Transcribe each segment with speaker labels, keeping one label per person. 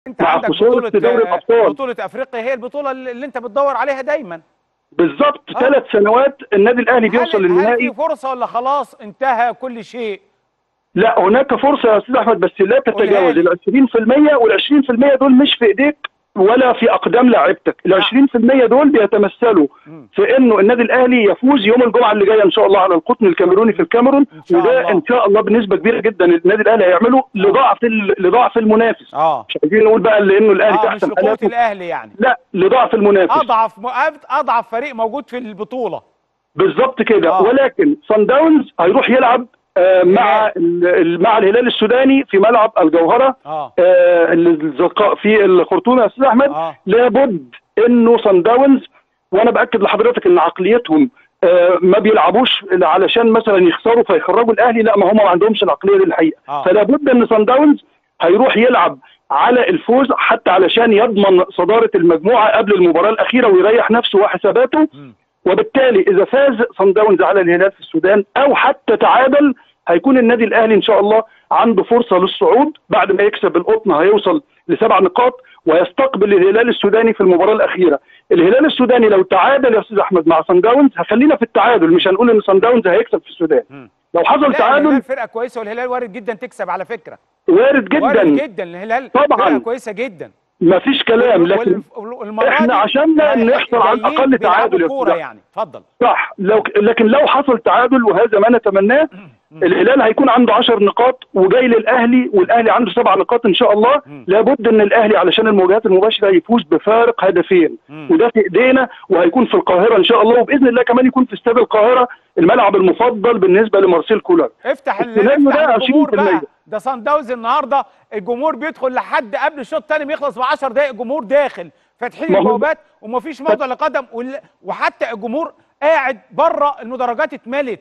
Speaker 1: انت
Speaker 2: مع
Speaker 1: عندك
Speaker 2: خسارة
Speaker 1: بطوله
Speaker 2: في دوري الأبطال.
Speaker 1: بطوله افريقيا هي البطوله اللي انت بتدور عليها دايما
Speaker 2: بالظبط
Speaker 1: آه.
Speaker 2: ثلاث سنوات النادي الاهلي بيوصل
Speaker 1: هل, هل
Speaker 2: للنهائي
Speaker 1: في فرصه ولا خلاص انتهى كل شيء
Speaker 2: لا هناك فرصه يا استاذ احمد بس لا
Speaker 1: قولها
Speaker 2: تتجاوز
Speaker 1: لي.
Speaker 2: ال 20% وال 20% دول مش في ايديك ولا في اقدام لاعيبتك ال 20% دول بيتمثلوا
Speaker 1: مم.
Speaker 2: في انه النادي الاهلي يفوز يوم الجمعه اللي جايه ان شاء الله على القطن الكاميروني في الكاميرون
Speaker 1: إن شاء
Speaker 2: وده
Speaker 1: الله.
Speaker 2: ان شاء الله بنسبه كبيره جدا النادي الاهلي هيعمله لضعف ال- لضعف المنافس
Speaker 1: اه
Speaker 2: مش عايزين نقول بقى لانه الاهلي في
Speaker 1: اه مش
Speaker 2: احسن
Speaker 1: لقوه
Speaker 2: حالاته
Speaker 1: الاهلي يعني
Speaker 2: لا لضعف المنافس
Speaker 1: اضعف م- اضعف فريق موجود في البطوله
Speaker 2: بالظبط كده
Speaker 1: آه.
Speaker 2: ولكن صن داونز هيروح يلعب آه مع ال- ال- مع الهلال السوداني في ملعب الجوهره
Speaker 1: اه
Speaker 2: آه الزرقاء في الخرطوم يا استاذ احمد
Speaker 1: اه
Speaker 2: لابد انه صن داونز وانا باكد لحضرتك ان عقليتهم آه ما بيلعبوش علشان مثلا يخسروا فيخرجوا الاهلي لا ما هم ما عندهمش العقليه دي الحقيقه
Speaker 1: آه.
Speaker 2: فلا بد ان صن داونز هيروح يلعب على الفوز حتى علشان يضمن صداره المجموعه قبل المباراه الاخيره ويريح نفسه وحساباته
Speaker 1: مم.
Speaker 2: وبالتالي اذا فاز صن داونز على الهلال في السودان او حتى تعادل هيكون النادي الاهلي ان شاء الله عنده فرصه للصعود بعد ما يكسب القطن هيوصل لسبع نقاط ويستقبل الهلال السوداني في المباراه الاخيره. الهلال السوداني لو تعادل يا استاذ احمد مع صن داونز هخلينا في التعادل مش هنقول ان صن داونز هيكسب في السودان.
Speaker 1: مم.
Speaker 2: لو حصل
Speaker 1: لا
Speaker 2: تعادل
Speaker 1: الهلال فرقه كويسه والهلال وارد جدا تكسب على فكره
Speaker 2: وارد
Speaker 1: وارد
Speaker 2: جدا
Speaker 1: جدا الهلال
Speaker 2: طبعاً.
Speaker 1: فرقه كويسه جدا
Speaker 2: مفيش كلام لكن
Speaker 1: والمرة
Speaker 2: إحنا
Speaker 1: دي
Speaker 2: عشاننا إن يحصل على
Speaker 1: جايين
Speaker 2: الأقل
Speaker 1: بيلعبوا
Speaker 2: تعادل يا
Speaker 1: كوره
Speaker 2: أستاذ.
Speaker 1: يعني اتفضل
Speaker 2: صح لو لكن لو حصل تعادل وهذا ما نتمناه الهلال هيكون عنده 10 نقاط وجاي للاهلي والاهلي عنده سبع نقاط ان شاء الله
Speaker 1: مم.
Speaker 2: لابد ان الاهلي علشان المواجهات المباشره يفوز بفارق هدفين
Speaker 1: مم.
Speaker 2: وده في ايدينا وهيكون في القاهره ان شاء الله وباذن الله كمان يكون في استاد القاهره الملعب المفضل بالنسبه لمارسيل كولر
Speaker 1: افتح ال-
Speaker 2: السيناريو
Speaker 1: افتح
Speaker 2: ده
Speaker 1: الجمهور
Speaker 2: 20%.
Speaker 1: بقى ده صن داونز النهارده الجمهور بيدخل لحد قبل الشوط الثاني بيخلص ب 10 دقائق الجمهور داخل فاتحين
Speaker 2: ما هو-
Speaker 1: البوابات ومفيش موضع لقدم وال- وحتى الجمهور قاعد بره المدرجات اتملت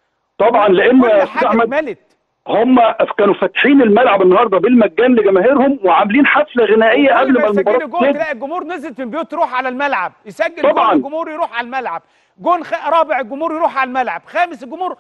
Speaker 2: طبعا لان
Speaker 1: كل
Speaker 2: يا استاذ
Speaker 1: حاجه
Speaker 2: احمد
Speaker 1: اتملت
Speaker 2: هم كانوا فاتحين الملعب النهارده بالمجان لجماهيرهم وعاملين حفله غنائيه
Speaker 1: كل
Speaker 2: قبل
Speaker 1: ما
Speaker 2: ما
Speaker 1: يسجلوا
Speaker 2: المباراه
Speaker 1: جول
Speaker 2: تبدأ.
Speaker 1: تلاقي الجمهور نزلت من بيوت تروح على الملعب يسجل
Speaker 2: طبعاً.
Speaker 1: جول الجمهور يروح على الملعب جون خ... رابع الجمهور يروح على الملعب خامس الجمهور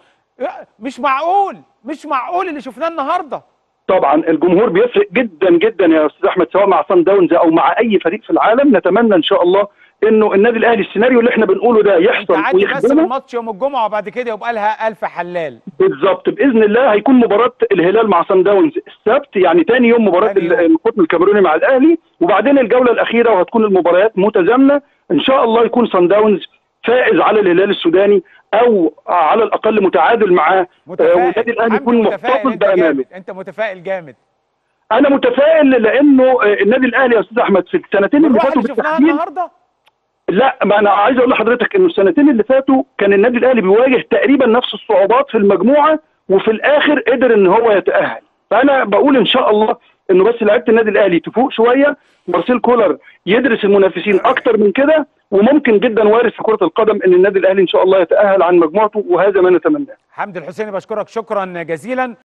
Speaker 1: مش معقول مش معقول اللي شفناه النهارده
Speaker 2: طبعا الجمهور بيفرق جدا جدا يا استاذ احمد سواء مع صن داونز او مع اي فريق في العالم نتمنى ان شاء الله انه النادي الاهلي السيناريو اللي احنا بنقوله ده
Speaker 1: انت
Speaker 2: يحصل
Speaker 1: عادي بس
Speaker 2: ويخدمه
Speaker 1: الماتش يوم الجمعه وبعد كده يبقى لها الف حلال
Speaker 2: بالظبط باذن الله هيكون مباراه الهلال مع صن داونز السبت يعني تاني يوم مباراه
Speaker 1: تاني يوم.
Speaker 2: ال- القطن الكاميروني مع الاهلي وبعدين الجوله الاخيره وهتكون المباريات متزامنه ان شاء الله يكون صن داونز فائز على الهلال السوداني او على الاقل متعادل معاه آه، والنادي الاهلي
Speaker 1: حمدي
Speaker 2: يكون
Speaker 1: متفائل
Speaker 2: محتفظ
Speaker 1: انت
Speaker 2: بامامه
Speaker 1: جامد انت متفائل جامد
Speaker 2: انا متفائل لانه آه، النادي الاهلي يا استاذ احمد في السنتين اللي
Speaker 1: الروح
Speaker 2: فاتوا
Speaker 1: اللي شفناها
Speaker 2: بالتحديد
Speaker 1: النهارده
Speaker 2: لا ما انا عايز اقول لحضرتك انه السنتين اللي فاتوا كان النادي الاهلي بيواجه تقريبا نفس الصعوبات في المجموعه وفي الاخر قدر ان هو يتاهل فانا بقول ان شاء الله انه بس لعيبه النادي الاهلي تفوق شويه مارسيل كولر يدرس المنافسين اكتر من كده وممكن جدا وارد في كره القدم ان النادي الاهلي ان شاء الله يتاهل عن مجموعته وهذا ما نتمناه
Speaker 1: حمدي الحسيني بشكرك شكرا جزيلا